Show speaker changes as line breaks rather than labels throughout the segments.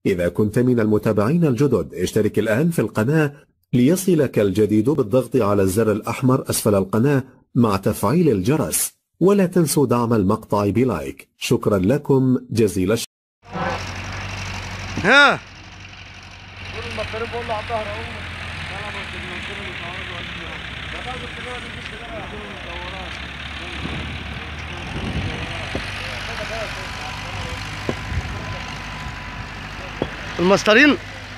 إذا كنت من المتابعين الجدد اشترك الآن في القناة ليصلك الجديد بالضغط على الزر الأحمر أسفل القناة مع تفعيل الجرس ولا تنسوا دعم المقطع بلايك شكرا لكم جزيل الشكر
ها المسطرين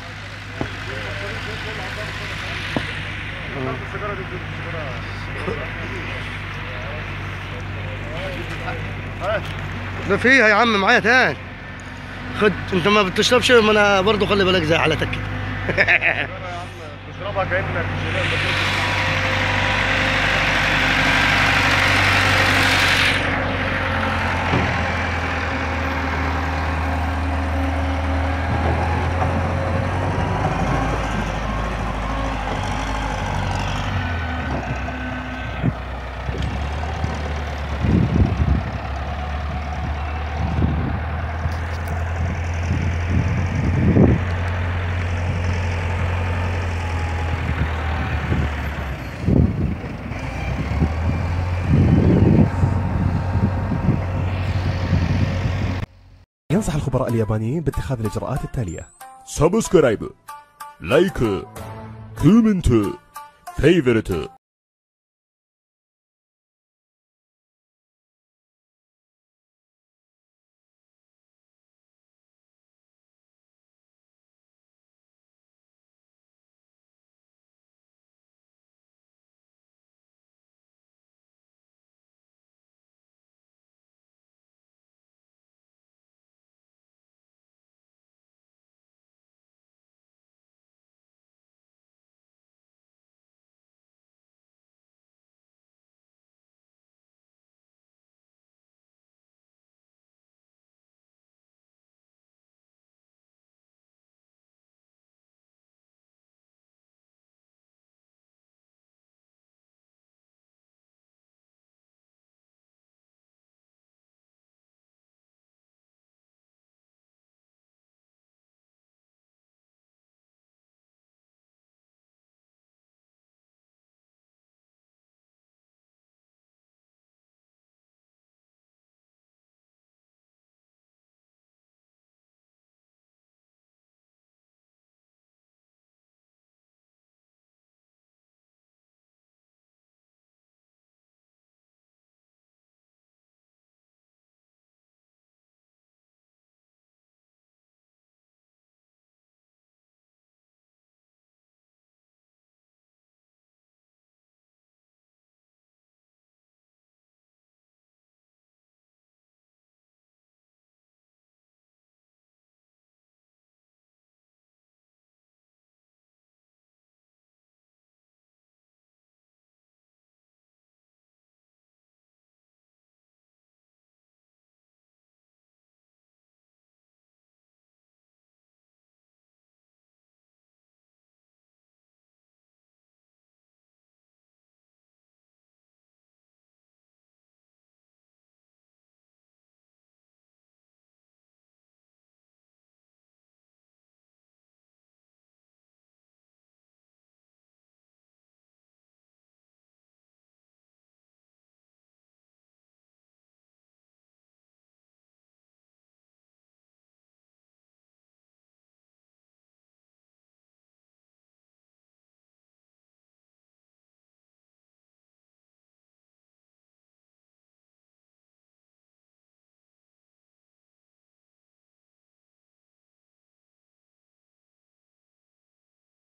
ده فيها يا عم معايا تاني خد انت ما بتشربش ما انا برضه خلي بالك زي حالتك كده
تشربها كانك
ينصح الخبراء اليابانيين باتخاذ الإجراءات التالية
サブスクライブ、ライク、コメント、フェイブルト、